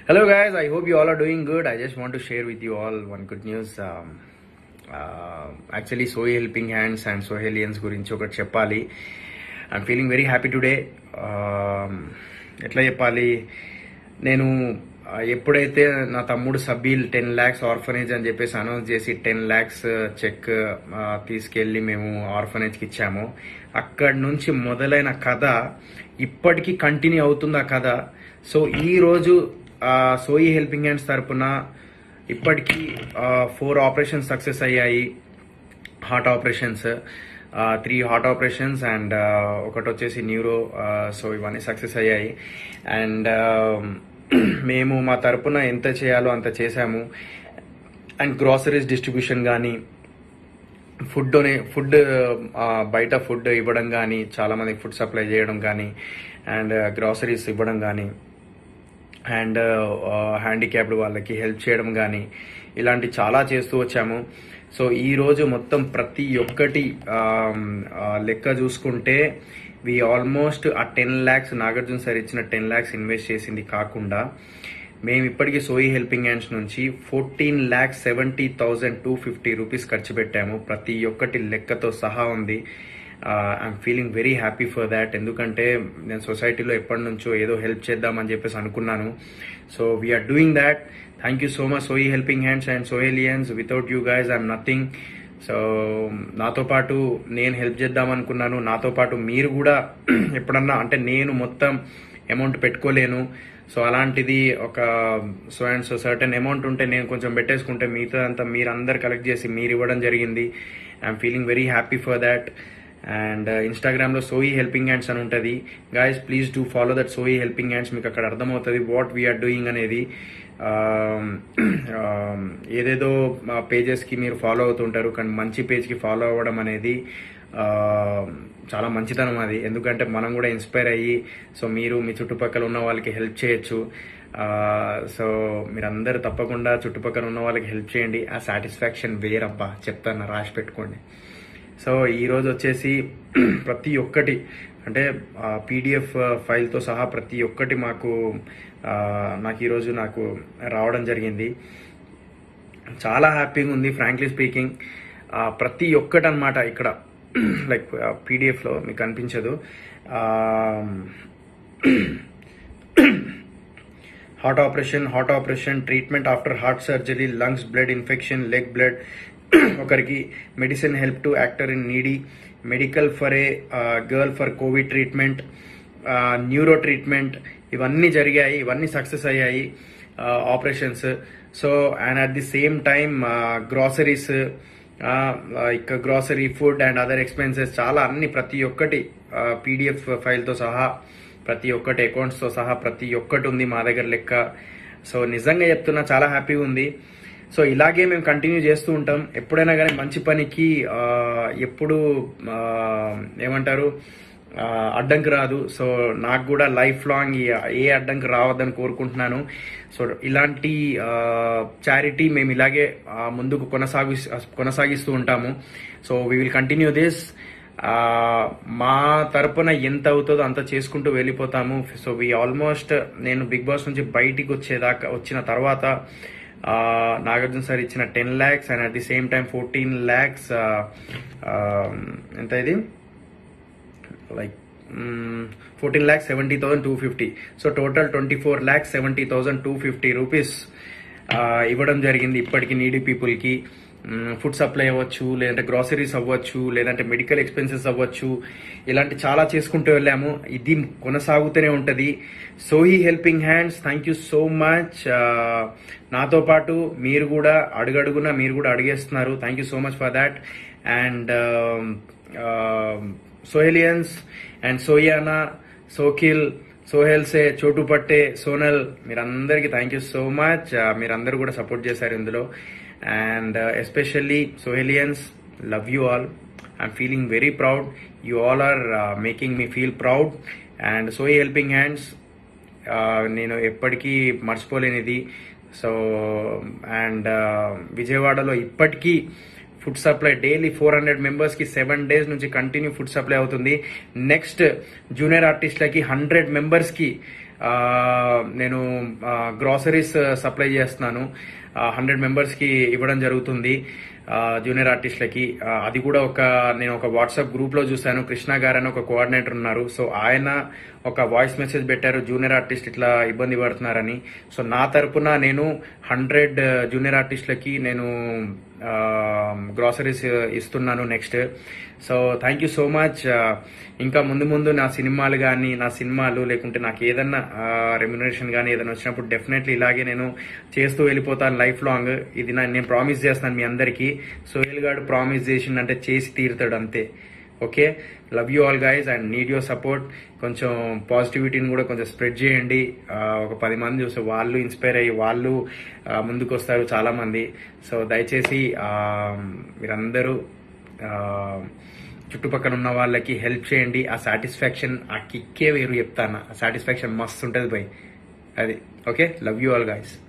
Hello, guys. I hope you all are doing good. I just want to share with you all one good news. Um, uh, actually, Soy Helping Hands and Sohelians గురించి ఒకటి చెప్పాలి I'm feeling very happy today ఎట్లా చెప్పాలి నేను ఆ, ఎప్పుడైతే నా తమ్ముడు సబీల్ టెన్ ల్యాక్స్ ఆర్ఫనేజ్ అని చెప్పేసి అనౌన్స్ చేసి టెన్ ల్యాక్స్ చెక్ తీసుకెళ్లి మేము ఆర్ఫనేజ్కి ఇచ్చాము అక్కడి నుంచి మొదలైన కథ ఇప్పటికీ కంటిన్యూ అవుతుంది ఆ కథ సో ఈ రోజు ఆ, సోయి హెల్పింగ్ హ్యాండ్స్ తరపున ఇప్పటికీ ఫోర్ ఆపరేషన్ సక్సెస్ అయ్యాయి heart operations three heart operations and ఒకటి వచ్చేసి న్యూరో సో ఇవన్నీ సక్సెస్ అయ్యాయి అండ్ మేము మా తరపున ఎంత చేయాలో అంత చేశాము అండ్ గ్రాసరీస్ డిస్ట్రిబ్యూషన్ కానీ ఫుడ్ డొనే ఫుడ్ ఆ, బయట ఫుడ్ ఇవ్వడం కానీ చాలా మందికి ఫుడ్ సప్లై చేయడం కానీ అండ్ గ్రాసరీస్ ఇవ్వడం కానీ అండ్ హ్యాండిక్యాప్డ్ వాళ్ళకి హెల్ప్ చేయడం కానీ ఇలాంటి చాలా చేస్తూ వచ్చాము సో ఈ రోజు మొత్తం ప్రతి ఒక్కటి ఆమ్, ఆ, లెక్క చూసుకుంటే వి ఆల్మోస్ట్ ఆ టెన్ ల్యాక్స్ నాగార్జున సార్ ఇచ్చిన టెన్ ల్యాక్స్ ఇన్వెస్ట్ చేసింది కాకుండా మేము ఇప్పటికీ సోయి హెల్పింగ్ హ్యాండ్స్ నుంచి fourteen lakhs seventy thousand two fifty rupees ఖర్చు పెట్టాము ప్రతి ఒక్కటి లెక్కతో సహా ఉంది I'm feeling very happy for that ఎందుకంటే నేను సొసైటీలో ఎప్పటి నుంచో ఏదో హెల్ప్ చేద్దామని చెప్పేసి అనుకున్నాను so we're doing that thank you so much సోయి helping hands and Sohelians without you guys I'm nothing so నాతో పాటు నేను హెల్ప్ చేద్దాం అనుకున్నాను నాతో పాటు మీరు కూడా ఎప్పుడన్నా అంటే నేను మొత్తం అమౌంట్ పెట్టుకోలేను సో అలాంటిది ఒక so and so certain amount ఉంటే నేను కొంచెం పెట్టేసుకుంటే మిగతా అంతా మీరు అందరు కలెక్ట్ చేసి మీరు ఇవ్వడం జరిగింది I'm feeling very happy for that and ఇన్స్టాగ్రామ్లో సోయి హెల్పింగ్ హ్యాండ్స్ అని ఉంటుంది guys please do follow that సోయి హెల్పింగ్ హ్యాండ్స్ మీకు అక్కడ అర్థమవుతుంది వాట్ వీఆర్ డూయింగ్ అనేది Um, um, ఏదేదో పేజెస్కి మీరు ఫాలో అవుతుంటారు కానీ మంచి పేజ్కి ఫాలో అవ్వడం అనేది um, చాలా మంచితనం అది ఎందుకంటే మనం కూడా ఇన్స్పైర్ అయ్యి సో మీరు మీ చుట్టుపక్కల ఉన్న వాళ్ళకి హెల్ప్ చేయొచ్చు సో మీరందరూ తప్పకుండా చుట్టుపక్కల ఉన్న వాళ్ళకి హెల్ప్ చేయండి ఆ సాటిస్ఫాక్షన్ వేరబ్బా చెప్తాను రాసి పెట్టుకోండి సో ఈ రోజు వచ్చేసి ప్రతి ఒక్కటి అంటే పీడిఎఫ్ ఫైల్తో సహా ప్రతి ఒక్కటి మాకు ఆ, నాకు ఈరోజు నాకు రావడం జరిగింది చాలా హ్యాపీగా ఉంది ఫ్రాంక్లీ స్పీకింగ్ ప్రతి ఒక్కటి అనమాట ఇక్కడ లైక్ పీడిఎఫ్లో మీకు కనిపించదు heart operation heart operation treatment after heart surgery lungs blood infection leg blood ఒకరికి medicine help to actor in needy medical for a girl for covid treatment neuro treatment ఇవన్నీ జరిగాయి ఇవన్నీ సక్సెస్ అయ్యాయి operations so and at the same time groceries ఇక grocery food and other expenses చాలా అన్ని ప్రతి ఒక్కటి పీడిఎఫ్ ఫైల్తో సహా ప్రతి ఒక్కటి అకౌంట్స్తో సహా ప్రతి ఒక్కటి ఉంది మా దగ్గర లెక్క సో నిజంగా చెప్తున్నా చాలా హ్యాపీగా ఉంది సో ఇలాగే మేము కంటిన్యూ చేస్తూ ఉంటాం ఎప్పుడైనా కానీ మంచి పనికి ఆ, ఎప్పుడు ఆ, ఏమంటారు ఆ, అడ్డంకి రాదు సో నాకు కూడా లైఫ్ లాంగ్ ఈ- ఏ అడ్డంకి రావద్దని కోరుకుంటున్నాను సో ఇలాంటి చారిటీ మేము ఇలాగే ఆ, ముందుకు కొనసాగి కొనసాగిస్తూ ఉంటాము so we will continue this మా తరపున ఎంత అవుతుందో అంత చేసుకుంటూ వెళ్ళిపోతాము సో వి ఆల్మోస్ట్ నేను బిగ్ బాస్ నుంచి బయటికి వచ్చేదాకా వచ్చిన తర్వాత ఆ, నాగార్జున సార్ ఇచ్చిన ten lakhs and at the same time fourteen lakhs ఎంత ఇది like fourteen lakhs seventy thousand two fifty so total twenty four lakhs seventy thousand two fifty rupees ఇవ్వడం జరిగింది ఇప్పటికి నీడీ పీపుల్కి ఫుడ్ సప్లై అవ్వచ్చు లేదంటే గ్రాసరీస్ అవ్వచ్చు లేదంటే మెడికల్ ఎక్స్పెన్సెస్ అవ్వచ్చు ఇలాంటి చాలా చేసుకుంటూ వెళ్ళాము ఇది కొనసాగుతూనే ఉంటుంది సోహీ helping hands thank you so much నాతో పాటు మీరు కూడా అడుగడుగున మీరు కూడా అడిగేస్తున్నారు thank you so much for that and Sohelians and సోయానా సోకిల్ సోహెల్సే చోటు పట్టే సోనల్ మీరందరికీ థ్యాంక్ యూ సో మచ్ మీరందరూ కూడా సపోర్ట్ చేశారు ఇందులో and especially Sohelians love you all I'm feeling very proud you all are making me feel proud and సోయి హెల్పింగ్ హ్యాండ్స్ నేను ఎప్పటికీ మర్చిపోలేనిది సో అండ్ విజయవాడలో ఇప్పటికీ food supply daily four hundred members కి సెవెన్ డేస్ నుంచి కంటిన్యూ ఫుడ్ సప్లై అవుతుంది next junior ఆర్టిస్ట్లకి హండ్రెడ్ మెంబర్స్ కి ఆ, నేను గ్రాసరీస్ సప్లై చేస్తున్నాను హండ్రెడ్ మెంబర్స్కి ఇవ్వడం జరుగుతుంది జూనియర్ ఆర్టిస్టులకి ఆ, అది కూడా ఒక నేను ఒక వాట్సాప్ గ్రూప్లో చూశాను కృష్ణ గారు అని ఒక కోఆర్డినేటర్ ఉన్నారు సో ఆయన ఒక వాయిస్ మెసేజ్ పెట్టారు జూనియర్ ఆర్టిస్ట్ ఇట్లా ఇబ్బంది పడుతున్నారని సో నా తరపున నేను హండ్రెడ్ జూనియర్ ఆర్టిస్టులకి నేను గ్రాసరీస్ ఇస్తున్నాను next so thank you so much ఇంకా ముందు ముందు నా సినిమాలు కానీ నా సినిమాలు లేకుంటే నాకు ఏదన్నా రెమ్యునరేషన్ కానీ ఏదైనా వచ్చినప్పుడు డెఫినెట్లీ ఇలాగే నేను చేస్తూ వెళ్ళిపోతాను లైఫ్ లాంగ్ ఇది నా- నేను ప్రామిస్ చేస్తాను మీ అందరికీ సోహెల్ గారు ప్రామిస్ చేసిందంటే చేసి తీరుతాడు అంతే okay love you all guys and need your support కొంచెం పాజిటివిటీని కూడా కొంచెం స్ప్రెడ్ చేయండి ఆ, ఒక పది మంది చూస్తే వాళ్ళు ఇన్స్పైర్ అయ్యి వాళ్ళు ఆ, ముందుకు వస్తారు చాలా మంది సో దయచేసి ఆ, మీరందరూ ఆ, చుట్టుపక్కల ఉన్న వాళ్ళకి హెల్ప్ చేయండి ఆ సాటిస్ఫాక్షన్ ఆ కిక్కే వేరు చెప్తాను ఆ సాటిస్ఫాక్షన్ మస్తు ఉంటుంది బై అది okay love you all guys